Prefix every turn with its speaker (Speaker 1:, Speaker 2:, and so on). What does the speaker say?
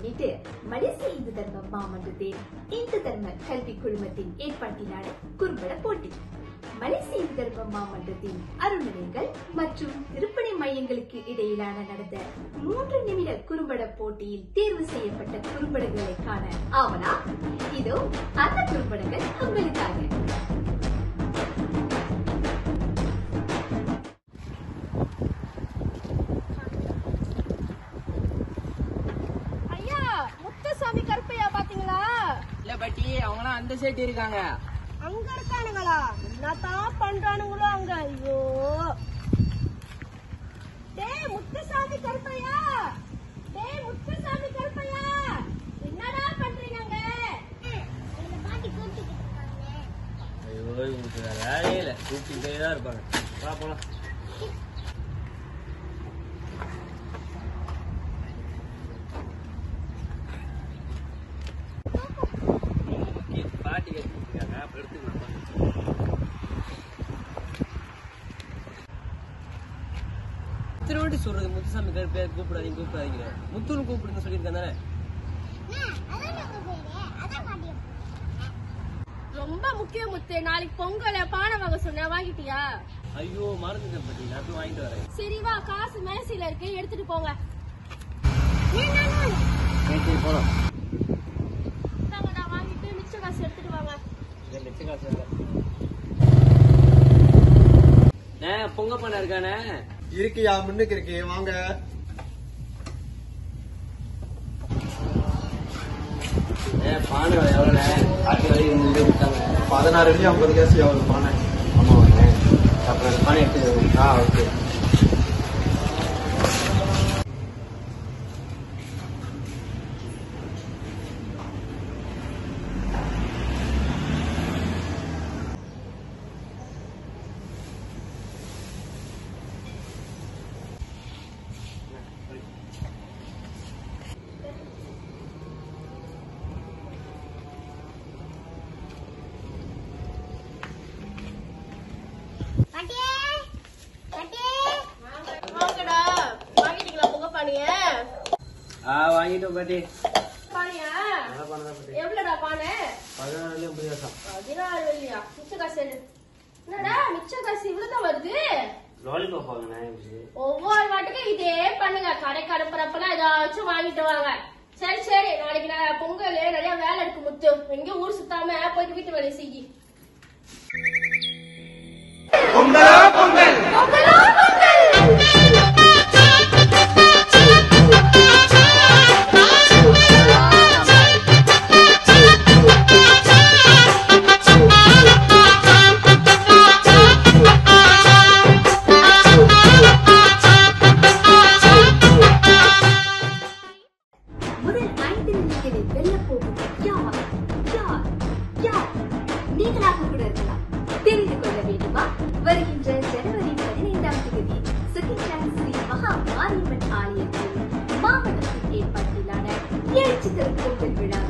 Speaker 1: முன்னிட்டு மலேசிய இந்து தர்ம மாமன்றத்தின் இந்து தர்ம கல்வி குழுமத்தின் ஏற்பாட்டிலான குறும்பட போட்டி மலேசிய இந்து தர்ம மாமன்றத்தின் அருள்நிலைகள் மற்றும் திருப்பணி மையங்களுக்கு இடையிலான நடந்த மூன்று நிமிட குறும்பட போட்டியில் தேர்வு செய்யப்பட்ட குறும்படங்களை காண ஆவலா இதோ அந்த குறும்படங்கள் உங்களுக்காக
Speaker 2: ஐயா முத்துசாமி கருப்பையா பாத்தீங்களா
Speaker 3: இல்ல பாட்டி அவங்களாம் அந்த சைடு இருக்காங்க
Speaker 2: அங்க இருக்கானுங்களா என்னதான் பண்றானுங்களோ அங்க ஐயோ டேய் முத்துசாமி கருப்பையா டேய் முத்துசாமி கருப்பையா என்னடா பண்றீங்க அங்க
Speaker 3: ஐயோ இவங்களுக்கு வேற வேலையே இல்ல கூப்பிட்டுட்டே தான் இருப்பாங்க வா போலாம் பாட்டி கேட்டுட்டு இருக்காங்க அப்ப எடுத்துக்கலாம் திருவண்டி சொல்றது முத்துசாமி பேர் கூப்பிடாதீங்க கூப்பிடாதீங்க முத்துன்னு கூப்பிடுங்க சொல்லியிருக்கேன் தானே
Speaker 2: ரொம்ப முக்கிய முத்து நாளைக்கு பொங்கல பானை வாங்க சொன்ன வாங்கிட்டியா
Speaker 3: ஐயோ மறந்துட்டேன் பாட்டி நான் போய் வாங்கிட்டு வரேன்
Speaker 2: சரி வா காசு மேசையில இருக்கு எடுத்துட்டு போங்க
Speaker 3: சரி சரி போலாம்
Speaker 2: இந்தாங்கடா, வாங்கிட்டு மிச்ச காசு எடுத்துட்டு வாங்க
Speaker 3: இங்க மிச்ச காசு இல்ல. அண்ணே, பொங்க பண்ண இருக்கானே
Speaker 4: இருக்கியா முன்னுக்கு இருக்கு வாங்க
Speaker 3: ஏ, பானை விலை எவ்வளோண்ணே? ஆட்டு வலி இருந்துட்டு விட்டாங்க.
Speaker 4: பதினாறு அடி ஐம்பது கேசி அவ்வளவு பானை
Speaker 3: ஆமாண்ணே. அப்புறம் அந்த பானை எடுத்து
Speaker 4: ஆ ஓகே
Speaker 2: வாங்கடா வாங்கிட்டீங்களா பொங்க பானைய
Speaker 3: ஆ வாங்கிட்டோம் பாட்டி
Speaker 2: பானையா
Speaker 3: நல்ல பானை தான் பாட்டி
Speaker 2: எவ்வளவுடா பானை
Speaker 3: பதினாறுலயும் ஐம்பது காசம்
Speaker 2: பதினாறு வெள்ளியா மிச்ச காசு எடு. என்னடா மிச்ச காசு இவ்வளவுதான் வருது
Speaker 3: லாலிபாப் வாங்கினேன் எனக்கு.
Speaker 2: ஒவ்வொரு வாட்டுக்கும் இதே பண்ணுங்க கடைக்கு அனுப்புறப்பெல்லாம் ஏதாச்சும் வாங்கிட்டு வாங்க சரி சரி நாளைக்கு நான் பொங்கல் நிறைய வேலை இருக்கு முத்து எங்க ஊர் சுத்தாம போயிட்டு வீட்டு வேலையை செய்யி
Speaker 1: முதல் ஐந்து நிமிடங்களில் வெல்லப் போகும் யார் யார் யார் நீங்களாக கூட இருக்கலாம் தெரிந்து கொள்ள வேண்டுமா வருகின்ற ஜனவரி பதினைந்தாம் தேதி சுகிச்சான் ஸ்ரீ மகா மாரியம்மன் ஆலயத்தில் மாவட்டத்தின் ஏற்பாட்டிலான எழுச்சி தரும் பொங்கல் விழா